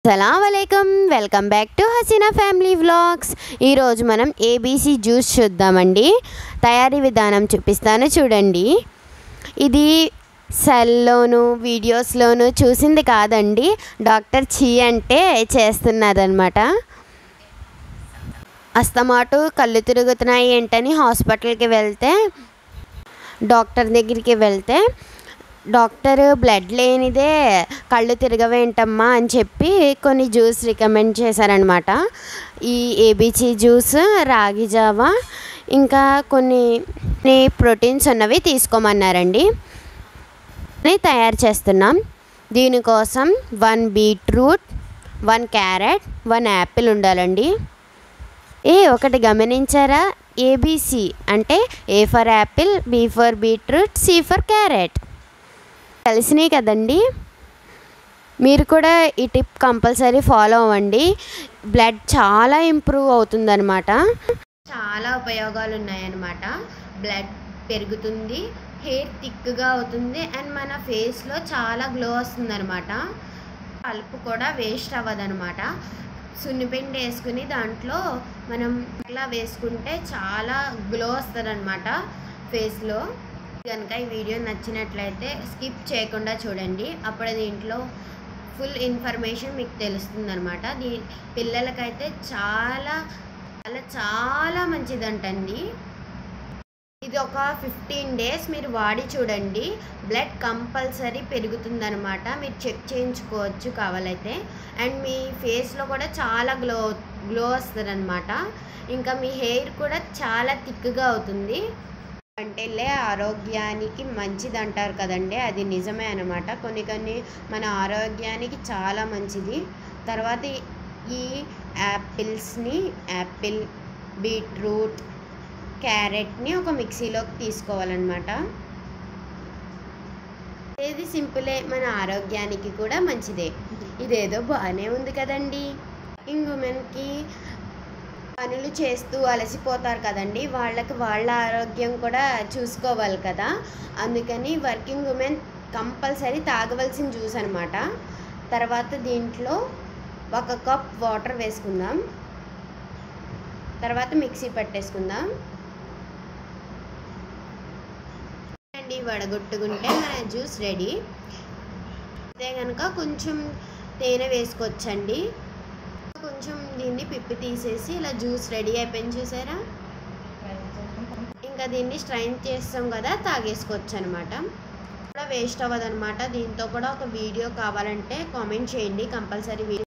సలాం అలైకం welcome back to Haseena family vlogs ఈరోజు మనం ఏబీసీ జ్యూస్ చూద్దామండి తయారీ విధానం చూపిస్తాను చూడండి ఇది సెల్లోను వీడియోస్లోను చూసింది కాదండి డాక్టర్ చీ అంటే చేస్తున్నదనమాట అస్తమాటు కళ్ళు తిరుగుతున్నాయి ఏంటని హాస్పిటల్కి వెళ్తే డాక్టర్ దగ్గరికి వెళ్తే డాక్టర్ బ్లడ్ లేనిదే కళ్ళు తిరగవేంటమ్మా అని చెప్పి కొన్ని జ్యూస్ రికమెండ్ చేశారనమాట ఈ ఏబీసీ జ్యూస్ రాగి జావా ఇంకా కొన్ని ప్రోటీన్స్ ఉన్నవి తీసుకోమన్నారండి ని తయారు చేస్తున్నాం దీనికోసం one beetroot one carrot one apple ఉండాలండి ఏ ఒకటి గమనించారా ఏబీసీ అంటే A for apple B for beetroot C for carrot తెలిసినాయి కదండి మీరు కూడా ఈ టిప్ కంపల్సరీ ఫాలో అవ్వండి బ్లడ్ చాలా ఇంప్రూవ్ అవుతుందన్నమాట చాలా ఉపయోగాలు ఉన్నాయన్నమాట బ్లడ్ పెరుగుతుంది హెయిర్ థిక్గా అవుతుంది అండ్ మన ఫేస్లో చాలా గ్లో వస్తుందన్నమాట పల్పు కూడా వేస్ట్ అవ్వదన్నమాట సున్నిపిండి వేసుకుని దాంట్లో మనం ఇట్లా వేసుకుంటే చాలా గ్లో వస్తుంది ఫేస్లో కనుక ఈ వీడియో నచ్చినట్లయితే స్కిప్ చేయకుండా చూడండి అప్పుడు దీంట్లో ఫుల్ ఇన్ఫర్మేషన్ మీకు తెలుస్తుంది అనమాట దీ పిల్లలకైతే చాలా చాలా చాలా మంచిదంటండి ఇది ఒక ఫిఫ్టీన్ డేస్ మీరు వాడి చూడండి బ్లడ్ కంపల్సరీ పెరుగుతుందనమాట మీరు చెక్ చేయించుకోవచ్చు కావాలైతే అండ్ మీ ఫేస్లో కూడా చాలా గ్లో గ్లో వస్తుంది ఇంకా మీ హెయిర్ కూడా చాలా థిక్గా అవుతుంది వంటలే ఆరోగ్యానికి మంచిది అంటారు కదండి అది నిజమే అనమాట కొన్ని కొన్ని మన ఆరోగ్యానికి చాలా మంచిది తర్వాత ఈ యాపిల్స్ని యాపిల్ బీట్రూట్ క్యారెట్ని ఒక మిక్సీలోకి తీసుకోవాలన్నమాట ఇది సింపులే మన ఆరోగ్యానికి కూడా మంచిదే ఇదేదో బాగానే ఉంది కదండి ఇంగ్ ఉమెన్కి పనులు చేస్తూ అలసిపోతారు కదండి వాళ్ళకి వాళ్ళ ఆరోగ్యం కూడా చూసుకోవాలి కదా అందుకని వర్కింగ్ ఉమెన్ కంపల్సరీ తాగవలసిన జ్యూస్ అనమాట తర్వాత దీంట్లో ఒక కప్ వాటర్ వేసుకుందాం తర్వాత మిక్సీ పట్టేసుకుందాం అండి వడగొట్టుకుంటే మన జ్యూస్ రెడీ అదే కనుక కొంచెం తేనె వేసుకోవచ్చండి కొంచెం దీన్ని పిప్పి తీసేసి ఇలా జ్యూస్ రెడీ అయిపోయింది చూసారా ఇంకా దీన్ని స్ట్రైన్ చేస్తాం కదా తాగేసుకోవచ్చు అనమాట కూడా వేస్ట్ అవ్వదు అనమాట దీంతో కూడా ఒక వీడియో కావాలంటే కామెంట్ చేయండి కంపల్సరీ వీడియో